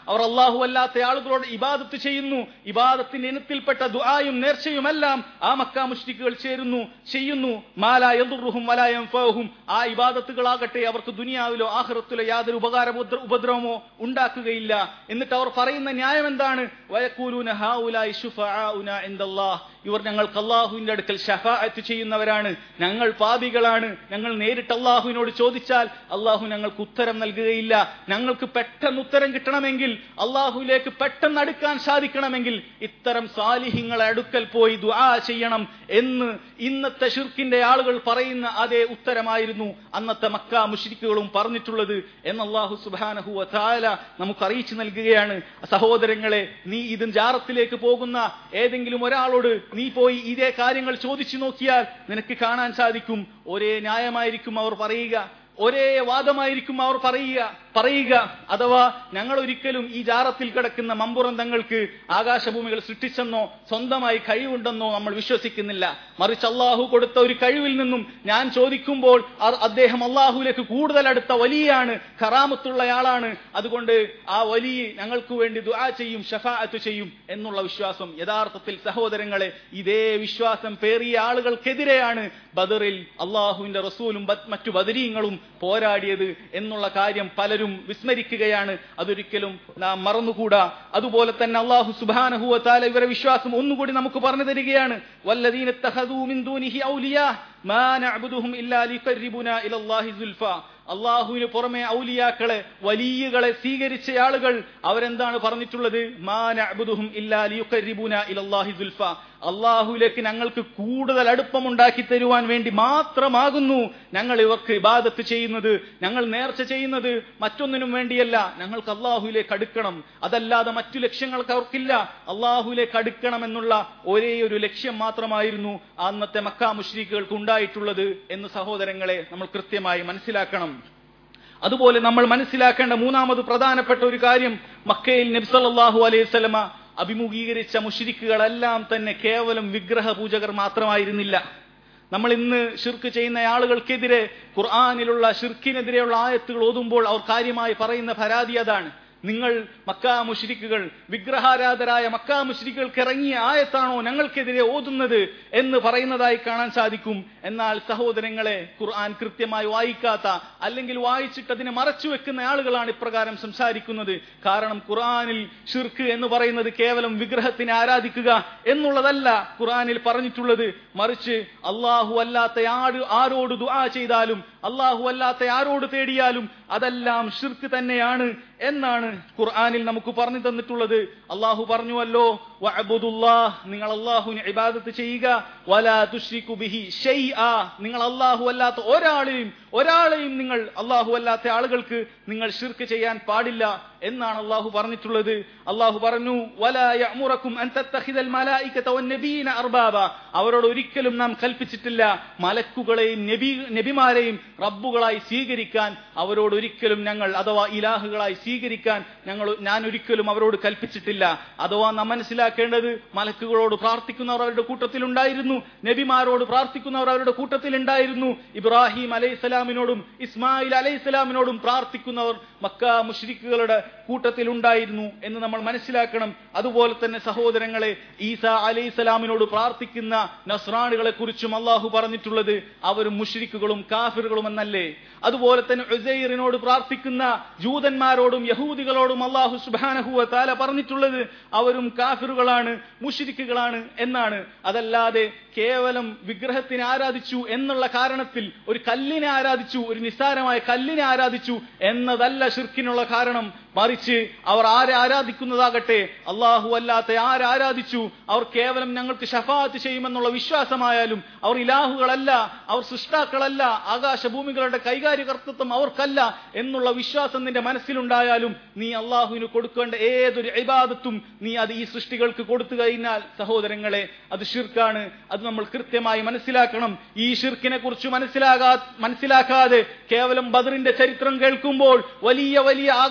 അവർ അള്ളാഹു അല്ലാത്ത ആളുകളോട് ഇബാദത്ത് ചെയ്യുന്നു ഇബാദത്തിന്റെ ഇനത്തിൽപ്പെട്ട ദുആയും നേർച്ചയുമെല്ലാം ആ മക്ക മുഷ്രിക്കുകൾ ചേരുന്നു ചെയ്യുന്നു മാല യദുറുഹും വലായം ഫഹും ആ ഇബാദത്തുകളാകട്ടെ അവർക്ക് ദുനിയാവിലോ ആഹ്റത്തിലോ യാതൊരു ഉപകാര ഉപദ്ര- ഉപദ്രവമോ ഉണ്ടാക്കുകയില്ല എന്നിട്ട് അവർ പറയുന്ന ന്യായം എന്താണ് വയക്കൂലൂന ഹാഉലായി ശുഫആഉന ഇൻദല്ലാഹ് ഇവർ ഞങ്ങൾക്ക് അള്ളാഹുവിന്റെ അടുക്കൽ ഷഫാഅത്ത് ചെയ്യുന്നവരാണ് ഞങ്ങൾ പാപികളാണ് ഞങ്ങൾ നേരിട്ട് അള്ളാഹുവിനോട് ചോദിച്ചാൽ അള്ളാഹു ഞങ്ങൾക്ക് ഉത്തരം നൽകുകയില്ല ഞങ്ങൾക്ക് പെട്ടെന്ന് ഉത്തരം കിട്ടണമെങ്കിൽ അള്ളാഹുവിലേക്ക് പെട്ടെന്ന് അടുക്കാൻ സാധിക്കണമെങ്കിൽ ഇത്തരം സാലിഹിങ്ങളെ അടുക്കൽ പോയി ദുആ ചെയ്യണം എന്ന് ഇന്നത്തെ ഷിർക്കിന്റെ ആളുകൾ പറയുന്ന അതേ ഉത്തരമായിരുന്നു അന്നത്തെ മക്ക മുഷ്രിക്കുകളും പറഞ്ഞിട്ടുള്ളത് എന്ന് അള്ളാഹു സുബാനഹു വതാല നമുക്ക് അറിയിച്ചു നൽകുകയാണ് സഹോദരങ്ങളെ നീ ഇത് ജാറത്തിലേക്ക് പോകുന്ന ഏതെങ്കിലും ഒരാളോട് നീ പോയി ഇതേ കാര്യങ്ങൾ ചോദിച്ചു നോക്കിയാൽ നിനക്ക് കാണാൻ സാധിക്കും ഒരേ ന്യായമായിരിക്കും അവർ പറയുക ഒരേ വാദമായിരിക്കും അവർ പറയുക പറയുക അഥവാ ഞങ്ങൾ ഒരിക്കലും ഈ ജാറത്തിൽ കിടക്കുന്ന മമ്പുറം തങ്ങൾക്ക് ആകാശഭൂമികൾ സൃഷ്ടിച്ചെന്നോ സ്വന്തമായി കഴിവുണ്ടെന്നോ നമ്മൾ വിശ്വസിക്കുന്നില്ല മറിച്ച് അള്ളാഹു കൊടുത്ത ഒരു കഴിവിൽ നിന്നും ഞാൻ ചോദിക്കുമ്പോൾ അ- അദ്ദേഹം അള്ളാഹുലേക്ക് കൂടുതൽ അടുത്ത വലിയാണ് ഖറാമത്തുള്ളയാളാണ് അതുകൊണ്ട് ആ വലിയ ഞങ്ങൾക്ക് വേണ്ടി ദുആ ചെയ്യും ഷഫാഅത്ത് ചെയ്യും എന്നുള്ള വിശ്വാസം യഥാർത്ഥത്തിൽ സഹോദരങ്ങളെ ഇതേ വിശ്വാസം പേറിയ ആളുകൾക്കെതിരെയാണ് ബദറിൽ അള്ളാഹുവിന്റെ റസൂലും ബ- മറ്റു ബദരീങ്ങളും പോരാടിയത് എന്നുള്ള കാര്യം പലരും വിസ്മരിക്കുകയാണ് അതൊരിക്കലും നാം മറന്നുകൂടാ അതുപോലെ തന്നെ അള്ളാഹു സുബാനഹുവ താല ഇവരെ വിശ്വാസം ഒന്നുകൂടി നമുക്ക് പറഞ്ഞു തരികയാണ് വല്ലദീന ഇത്തഖദൂ മിൻ ദൂനിഹി ഔലിയാ മാ നഅ്ബുദുഹും ഇല്ലാ ലിഖർരിബുനാ ഇലല്ലാഹി സുൽഫാ അള്ളാഹുവിന് പുറമെ ഔലിയാക്കളെ വലിയകളെ സ്വീകരിച്ച ആളുകൾ അവരെന്താണ് പറഞ്ഞിട്ടുള്ളത് മാ നഅ്ബുദുഹും ഇല്ലാ ലിയുഖർരിബുന ഇലല്ലാഹി സുൽഫ അള്ളാഹുവിലേക്ക് ഞങ്ങൾക്ക് കൂടുതൽ അടുപ്പമുണ്ടാക്കി തരുവാൻ വേണ്ടി മാത്രമാകുന്നു ഞങ്ങൾ ഇവർക്ക് ഇബാദത്ത് ചെയ്യുന്നത് ഞങ്ങൾ നേർച്ച ചെയ്യുന്നത് മറ്റൊന്നിനും വേണ്ടിയല്ല ഞങ്ങൾക്ക് അള്ളാഹുവിലേക്ക് അടുക്കണം അതല്ലാതെ മറ്റു ലക്ഷ്യങ്ങൾക്ക് അവർക്കില്ല അള്ളാഹുവിലേക്ക് അടുക്കണം എന്നുള്ള ഒരേ ഒരു ലക്ഷ്യം മാത്രമായിരുന്നു അന്നത്തെ മക്ക മുഷ്രീഖുകൾക്ക് ഉണ്ടായിട്ടുള്ളത് എന്ന് സഹോദരങ്ങളെ നമ്മൾ കൃത്യമായി മനസ്സിലാക്കണം അതുപോലെ നമ്മൾ മനസ്സിലാക്കേണ്ട മൂന്നാമത് പ്രധാനപ്പെട്ട ഒരു കാര്യം മക്കയിൽ നബ്സല്ലാഹു അലൈഹി സ്വലമ അഭിമുഖീകരിച്ച മുഷിരിക്കുകളെല്ലാം തന്നെ കേവലം വിഗ്രഹ പൂജകർ മാത്രമായിരുന്നില്ല നമ്മൾ ഇന്ന് ഷിർക്ക് ചെയ്യുന്ന ആളുകൾക്കെതിരെ ഖുർആാനിലുള്ള ഷിർക്കിനെതിരെയുള്ള ആയത്തുകൾ ഓതുമ്പോൾ അവർ കാര്യമായി പറയുന്ന പരാതി അതാണ് നിങ്ങൾ മക്കാ മുഷ്രിക്കുകൾ വിഗ്രഹാരാധരായ മക്കാ മുഷ്രിക്കുകൾക്ക് ഇറങ്ങിയ ആയത്താണോ ഞങ്ങൾക്കെതിരെ ഓതുന്നത് എന്ന് പറയുന്നതായി കാണാൻ സാധിക്കും എന്നാൽ സഹോദരങ്ങളെ ഖുർആൻ കൃത്യമായി വായിക്കാത്ത അല്ലെങ്കിൽ വായിച്ചിട്ട് അതിനെ മറച്ചു വെക്കുന്ന ആളുകളാണ് ഇപ്രകാരം സംസാരിക്കുന്നത് കാരണം ഖുർആനിൽ ഷിർക്ക് എന്ന് പറയുന്നത് കേവലം വിഗ്രഹത്തിനെ ആരാധിക്കുക എന്നുള്ളതല്ല ഖുർആനിൽ പറഞ്ഞിട്ടുള്ളത് മറിച്ച് അള്ളാഹു അല്ലാത്ത ആട് ആരോട് ദുആ ചെയ്താലും അള്ളാഹു അല്ലാത്ത ആരോട് തേടിയാലും അതെല്ലാം ഷിർക്ക് തന്നെയാണ് എന്നാണ് ഖുർആനിൽ നമുക്ക് പറഞ്ഞു തന്നിട്ടുള്ളത് അള്ളാഹു പറഞ്ഞുവല്ലോ വഅബ്ദുല്ലാഹ് നിങ്ങൾ അള്ളാഹുവിന് ഇബാദത്ത് ചെയ്യുക വലാ തുശ്രിക്കു ബിഹി ഷൈആ നിങ്ങൾ അള്ളാഹു അല്ലാത്ത ഒരാളെയും ഒരാളെയും നിങ്ങൾ അള്ളാഹു അല്ലാത്ത ആളുകൾക്ക് നിങ്ങൾ ഷിർക്ക് ചെയ്യാൻ പാടില്ല എന്നാണ് അള്ളാഹു പറഞ്ഞിട്ടുള്ളത് അള്ളാഹു പറഞ്ഞു വലാ യഅ്മുറക്കും അൻ തത്തഖിദൽ മലായികത വന്നബീന അർബാബ അവരോട് ഒരിക്കലും നാം കൽപ്പിച്ചിട്ടില്ല മലക്കുകളെയും നബി നബിമാരെയും റബ്ബുകളായി സ്വീകരിക്കാൻ അവരോട് ഒരിക്കലും ഞങ്ങൾ അഥവാ ഇലാഹുകളായി സ്വീകരിക്കാൻ ഞങ്ങൾ ഞാൻ ഒരിക്കലും അവരോട് കൽപ്പിച്ചിട്ടില്ല അഥവാ നാം മനസ്സിലാക്കേണ്ടത് മലക്കുകളോട് പ്രാർത്ഥിക്കുന്നവർ അവരുടെ കൂട്ടത്തിലുണ്ടായിരുന്നു നബിമാരോട് പ്രാർത്ഥിക്കുന്നവർ അവരുടെ കൂട്ടത്തിലുണ്ടായിരുന്നു ഇബ്രാഹിം അലൈഹിസ്സലാമിനോടും ഇസ്മായിൽ അലൈഹിസ്സലാമിനോടും പ്രാർത്ഥിക്കുന്നവർ മക്ക മുഷ്രിക്കുകളുടെ കൂട്ടത്തിലുണ്ടായിരുന്നു എന്ന് നമ്മൾ മനസ്സിലാക്കണം അതുപോലെ തന്നെ സഹോദരങ്ങളെ ഈസ അലൈഹിസ്സലാമിനോട് പ്രാർത്ഥിക്കുന്ന നസ്രാണികളെ കുറിച്ചും അള്ളാഹു പറഞ്ഞിട്ടുള്ളത് അവരും മുഷ്രിക്കുകളും കാഫിറുകളും എന്നല്ലേ അതുപോലെ തന്നെ ഉസൈറിനോട് പ്രാർത്ഥിക്കുന്ന ജൂതന്മാരോടും യഹൂദികളോടും അള്ളാഹു സുബാനഹുവ താല പറഞ്ഞിട്ടുള്ളത് അവരും കാഫിറുകളാണ് മുഷിരിക്കുകളാണ് എന്നാണ് അതല്ലാതെ കേവലം വിഗ്രഹത്തിനെ ആരാധിച്ചു എന്നുള്ള കാരണത്തിൽ ഒരു കല്ലിനെ ആരാധിച്ചു ഒരു നിസ്സാരമായ കല്ലിനെ ആരാധിച്ചു എന്നതല്ല ഷിർക്കിനുള്ള കാരണം മറിച്ച് അവർ ആരെ ആരാധിക്കുന്നതാകട്ടെ അള്ളാഹു അല്ലാത്ത ആരാധിച്ചു അവർ കേവലം ഞങ്ങൾക്ക് ഷഫാത്ത് ചെയ്യുമെന്നുള്ള വിശ്വാസമായാലും അവർ ഇലാഹുകളല്ല അവർ സൃഷ്ടാക്കളല്ല ആകാശഭൂമികളുടെ കൈകാര്യകർത്തൃത്വം അവർക്കല്ല എന്നുള്ള വിശ്വാസം നിന്റെ മനസ്സിലുണ്ടായാലും നീ അള്ളാഹുവിന് കൊടുക്കേണ്ട ഏതൊരു ഇബാദത്തും നീ അത് ഈ സൃഷ്ടികൾക്ക് കൊടുത്തു കഴിഞ്ഞാൽ സഹോദരങ്ങളെ അത് ഷിർക്കാണ് അത് നമ്മൾ കൃത്യമായി മനസ്സിലാക്കണം ഈ ഷിർക്കിനെ കുറിച്ച് മനസ്സിലാകാ മനസ്സിലാക്കാതെ കേവലം ബദറിന്റെ ചരിത്രം കേൾക്കുമ്പോൾ വലിയ വലിയ ആഘോഷങ്ങൾ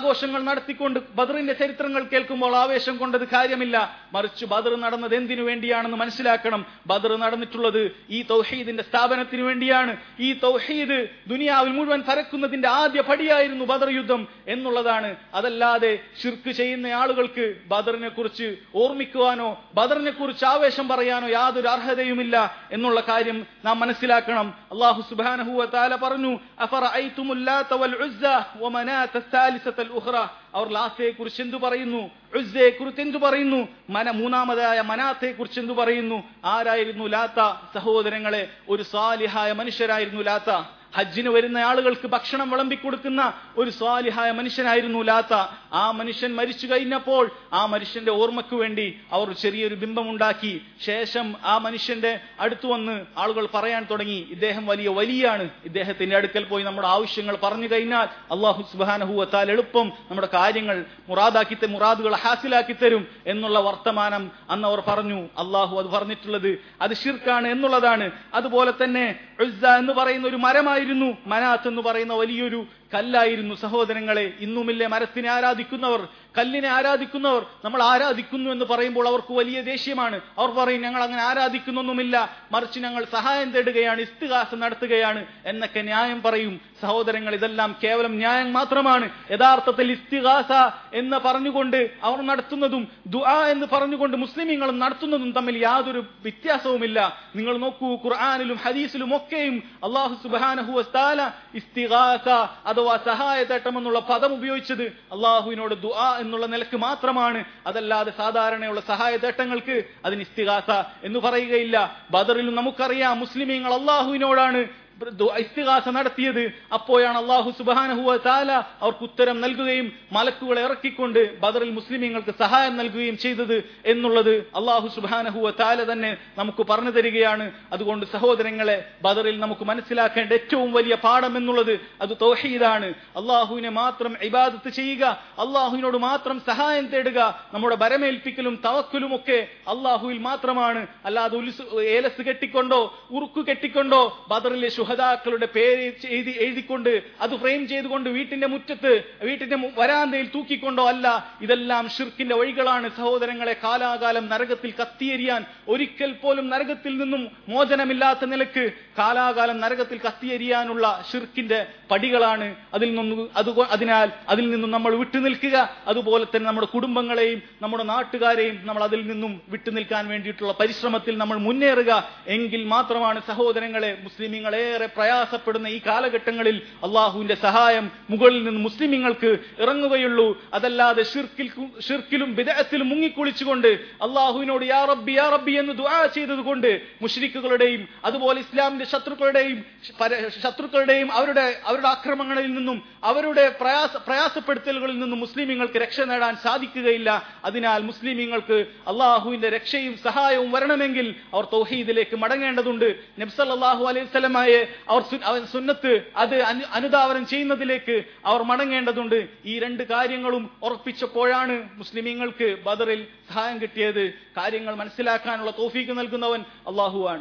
നടത്തിക്കൊണ്ട് ബദറിന്റെ ചരിത്രങ്ങൾ കേൾക്കുമ്പോൾ ആവേശം കൊണ്ടത് കാര്യമില്ല മറിച്ച് ബദർ നടന്നത് എന്തിനു വേണ്ടിയാണെന്ന് മനസ്സിലാക്കണം ബദർ നടന്നിട്ടുള്ളത് ഈ തൗഹീദിന്റെ സ്ഥാപനത്തിന് വേണ്ടിയാണ് ഈ തൗഹീദ് ദുനിയാവിൽ മുഴുവൻ പരക്കുന്നതിന്റെ ആദ്യ പടിയായിരുന്നു ബദർ യുദ്ധം എന്നുള്ളതാണ് അതല്ലാതെ ഷിർക്ക് ചെയ്യുന്ന ആളുകൾക്ക് ബദറിനെ കുറിച്ച് ഓർമ്മിക്കുവാനോ ബദറിനെ കുറിച്ച് ആവേശം പറയാനോ യാതൊരു അർഹതയുമില്ല എന്നുള്ള കാര്യം നാം മനസ്സിലാക്കണം അള്ളാഹു സുബ്ഹാനഹു വ തആല പറഞ്ഞു അഫറഅയ്തുമുൽ ലാത വൽ ഉസ്സ വമനാത الثالثة الأخرى അവർ ലാത്തയെ കുറിച്ച് എന്തു പറയുന്നു ഉസ്സയെ കുറിച്ച് എന്തു പറയുന്നു മന മൂന്നാമതായ മനാത്തെ കുറിച്ച് എന്തു പറയുന്നു ആരായിരുന്നു ലാത്ത സഹോദരങ്ങളെ ഒരു സാലിഹായ മനുഷ്യരായിരുന്നു ലാത്ത ഹജ്ജിന് വരുന്ന ആളുകൾക്ക് ഭക്ഷണം വിളമ്പിക്കൊടുക്കുന്ന ഒരു സ്വാലിഹായ മനുഷ്യനായിരുന്നു ലാത്ത ആ മനുഷ്യൻ മരിച്ചു കഴിഞ്ഞപ്പോൾ ആ മനുഷ്യന്റെ ഓർമ്മയ്ക്ക് വേണ്ടി അവർ ചെറിയൊരു ബിംബമുണ്ടാക്കി ശേഷം ആ മനുഷ്യന്റെ അടുത്തു വന്ന് ആളുകൾ പറയാൻ തുടങ്ങി ഇദ്ദേഹം വലിയ വലിയാണ് ഇദ്ദേഹത്തിന്റെ അടുക്കൽ പോയി നമ്മുടെ ആവശ്യങ്ങൾ പറഞ്ഞു കഴിഞ്ഞാൽ അള്ളാഹു സുബാനഹുവത്താൽ എളുപ്പം നമ്മുടെ കാര്യങ്ങൾ മുറാദാക്കി ത- മുറാദുകൾ ഹാസിലാക്കി തരും എന്നുള്ള വർത്തമാനം അന്ന് അവർ പറഞ്ഞു അള്ളാഹു അത് പറഞ്ഞിട്ടുള്ളത് അത് ഷിർക്കാണ് എന്നുള്ളതാണ് അതുപോലെ തന്നെ ഉസ്സ എന്ന് പറയുന്ന ഒരു മരമായിരുന്നു മനാത്ത് എന്ന് പറയുന്ന വലിയൊരു കല്ലായിരുന്നു സഹോദരങ്ങളെ ഇന്നുമില്ലേ മരത്തിനെ ആരാധിക്കുന്നവർ കല്ലിനെ ആരാധിക്കുന്നവർ നമ്മൾ ആരാധിക്കുന്നു എന്ന് പറയുമ്പോൾ അവർക്ക് വലിയ ദേഷ്യമാണ് അവർ പറയും ഞങ്ങൾ അങ്ങനെ ആരാധിക്കുന്നൊന്നുമില്ല മറിച്ച് ഞങ്ങൾ സഹായം തേടുകയാണ് ഇസ്തിഹാസ നടത്തുകയാണ് എന്നൊക്കെ ന്യായം പറയും സഹോദരങ്ങൾ ഇതെല്ലാം കേവലം ന്യായം മാത്രമാണ് യഥാർത്ഥത്തിൽ ഇസ്തിഹാസ എന്ന് പറഞ്ഞുകൊണ്ട് അവർ നടത്തുന്നതും ദുആ എന്ന് പറഞ്ഞുകൊണ്ട് മുസ്ലിമീങ്ങളും നടത്തുന്നതും തമ്മിൽ യാതൊരു വ്യത്യാസവുമില്ല നിങ്ങൾ നോക്കൂ ഖുർആാനിലും ഹദീസിലും ഒക്കെയും അള്ളാഹു സുബാനഹു വസ്താല ഇസ്തിഹാസ അഥവാ സഹായതേട്ടം എന്നുള്ള പദം ഉപയോഗിച്ചത് അള്ളാഹുവിനോട് ദുആ എന്നുള്ള നിലക്ക് മാത്രമാണ് അതല്ലാതെ സാധാരണയുള്ള സഹായതേട്ടങ്ങൾക്ക് അതിന് ഇസ്തിഹാസ എന്ന് പറയുകയില്ല ബദറിലും നമുക്കറിയാം മുസ്ലിമീങ്ങൾ അള്ളാഹുവിനോടാണ് ദു- ഇസ്തിഹാസ നടത്തിയത് അപ്പോഴാണ് അള്ളാഹു സുബാനഹുവ താല അവർക്ക് ഉത്തരം നൽകുകയും മലക്കുകളെ ഇറക്കിക്കൊണ്ട് ബദറിൽ മുസ്ലിമീങ്ങൾക്ക് സഹായം നൽകുകയും ചെയ്തത് എന്നുള്ളത് അള്ളാഹു സുബാനഹുവ താല തന്നെ നമുക്ക് പറഞ്ഞു തരികയാണ് അതുകൊണ്ട് സഹോദരങ്ങളെ ബദറിൽ നമുക്ക് മനസ്സിലാക്കേണ്ട ഏറ്റവും വലിയ പാഠം എന്നുള്ളത് അത് തൗഹീദാണ് അള്ളാഹുവിനെ മാത്രം ഇബാദത്ത് ചെയ്യുക അള്ളാഹുവിനോട് മാത്രം സഹായം തേടുക നമ്മുടെ ബരമേൽപ്പിക്കലും തവക്കലും ഒക്കെ അള്ളാഹുവിൽ മാത്രമാണ് അല്ലാതെ ഉലുസ് ഏലസ് കെട്ടിക്കൊണ്ടോ ഉറുക്കു കെട്ടിക്കൊണ്ടോ ബദറിലെ ശുഹദാക്കളുടെ പേര് എഴുതി എഴുതിക്കൊണ്ട് അത് ഫ്രെയിം ചെയ്തുകൊണ്ട് വീട്ടിന്റെ മുറ്റത്ത് വീട്ടിന്റെ മു- വരാന്തയിൽ തൂക്കിക്കൊണ്ടോ അല്ല ഇതെല്ലാം ഷിർക്കിന്റെ വഴികളാണ് സഹോദരങ്ങളെ കാലാകാലം നരകത്തിൽ കത്തിയെരിയാൻ ഒരിക്കൽ പോലും നരകത്തിൽ നിന്നും മോചനമില്ലാത്ത നിലക്ക് കാലാകാലം നരകത്തിൽ കത്തിയെരിയാനുള്ള ഷിർക്കിന്റെ പടികളാണ് അതിൽ നിന്നും അതുകൊ അതിനാൽ അതിൽ നിന്നും നമ്മൾ വിട്ടുനിൽക്കുക അതുപോലെ തന്നെ നമ്മുടെ കുടുംബങ്ങളെയും നമ്മുടെ നാട്ടുകാരെയും നമ്മൾ അതിൽ നിന്നും വിട്ടുനിൽക്കാൻ വേണ്ടിയിട്ടുള്ള പരിശ്രമത്തിൽ നമ്മൾ മുന്നേറുക എങ്കിൽ മാത്രമാണ് സഹോദരങ്ങളെ മുസ്ലിമീങ്ങളെ ഏറെ പ്രയാസപ്പെടുന്ന ഈ കാലഘട്ടങ്ങളിൽ അള്ളാഹുവിന്റെ സഹായം മുകളിൽ നിന്ന് മുസ്ലിമീങ്ങൾക്ക് ഇറങ്ങുകയുള്ളൂ അതല്ലാതെ ഷിർക്കിൽ ഷിർക്കിലും വിദഗ്ധത്തിലും മുങ്ങിക്കുളിച്ചുകൊണ്ട് അള്ളാഹുവിനോട് യാ റബ്ബി യാ റബ്ബി എന്ന് ദുആ ചെയ്തതുകൊണ്ട് മുഷ്രിക്കുകളുടെയും അതുപോലെ ഇസ്ലാമിന്റെ ശത്രുക്കളുടെയും പര- ശത്രുക്കളുടെയും അവരുടെ അവരുടെ ആക്രമണങ്ങളിൽ നിന്നും അവരുടെ പ്രയാസ പ്രയാസപ്പെടുത്തലുകളിൽ നിന്നും മുസ്ലിമീങ്ങൾക്ക് രക്ഷ നേടാൻ സാധിക്കുകയില്ല അതിനാൽ മുസ്ലിമീങ്ങൾക്ക് അള്ളാഹുവിന്റെ രക്ഷയും സഹായവും വരണമെങ്കിൽ അവർ തൗഹീദിലേക്ക് മടങ്ങേണ്ടതുണ്ട് നബ്സല്ലാഹു അലൈഹി സ്വലമായെ അവർ സു- അവൻ സുന്നത്ത് അത് അനു- അനുധാവനം ചെയ്യുന്നതിലേക്ക് അവർ മടങ്ങേണ്ടതുണ്ട് ഈ രണ്ട് കാര്യങ്ങളും ഉറപ്പിച്ചപ്പോഴാണ് മുസ്ലിമീങ്ങൾക്ക് ബദറിൽ സഹായം കിട്ടിയത് കാര്യങ്ങൾ മനസ്സിലാക്കാനുള്ള തോഫീക്ക് നൽകുന്നവൻ അള്ളാഹുവാണ്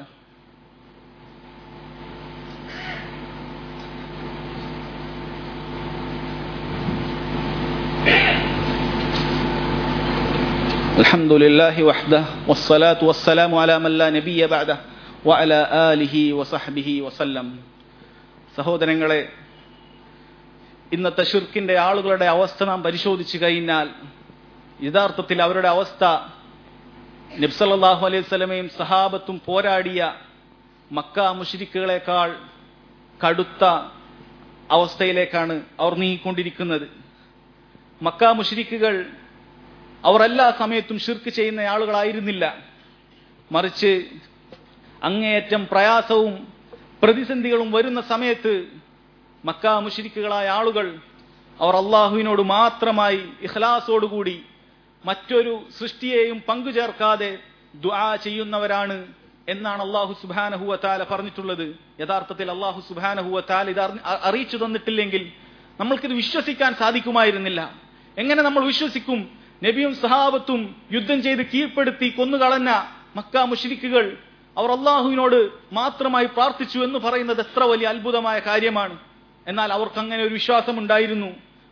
الحمد لله وحده والصلاة والسلام على من لا نبي بعده وعلى آله وصحبه وسلم സഹോദരങ്ങളെ ഇന്നത്തെ ഷിർക്കിന്റെ ആളുകളുടെ അവസ്ഥ നാം പരിശോധിച്ചു കഴിഞ്ഞാൽ യഥാർത്ഥത്തിൽ അവരുടെ അവസ്ഥ നബ്സല്ലാഹു അലൈഹി സ്വലമയും സഹാബത്തും പോരാടിയ മക്ക മുഷിരിക്കുകളെക്കാൾ കടുത്ത അവസ്ഥയിലേക്കാണ് അവർ നീങ്ങിക്കൊണ്ടിരിക്കുന്നത് മക്ക മുഷിരിക്കുകൾ അവർ എല്ലാ സമയത്തും ഷിർക്ക് ചെയ്യുന്ന ആളുകളായിരുന്നില്ല മറിച്ച് അങ്ങേയറ്റം പ്രയാസവും പ്രതിസന്ധികളും വരുന്ന സമയത്ത് മക്ക മുഷിരിക്കുകളായ ആളുകൾ അവർ അള്ളാഹുവിനോട് മാത്രമായി ഇഖ്ലാസോടുകൂടി മറ്റൊരു സൃഷ്ടിയെയും പങ്കുചേർക്കാതെ ദുആ ചെയ്യുന്നവരാണ് എന്നാണ് അള്ളാഹു സുബാനഹുവ താല പറഞ്ഞിട്ടുള്ളത് യഥാർത്ഥത്തിൽ അള്ളാഹു സുബാനഹുവ താല ഇത് അറിഞ്ഞ് അ- അറിയിച്ചു തന്നിട്ടില്ലെങ്കിൽ നമ്മൾക്കിത് വിശ്വസിക്കാൻ സാധിക്കുമായിരുന്നില്ല എങ്ങനെ നമ്മൾ വിശ്വസിക്കും നബിയും സഹാബത്തും യുദ്ധം ചെയ്ത് കീഴ്പ്പെടുത്തി കൊന്നുകളഞ്ഞ മക്ക മുഷിരിക്കുകൾ അവർ അള്ളാഹുവിനോട് മാത്രമായി പ്രാർത്ഥിച്ചു എന്ന് പറയുന്നത് എത്ര വലിയ അത്ഭുതമായ കാര്യമാണ് എന്നാൽ അവർക്ക് അങ്ങനെ ഒരു വിശ്വാസമുണ്ടായിരുന്നു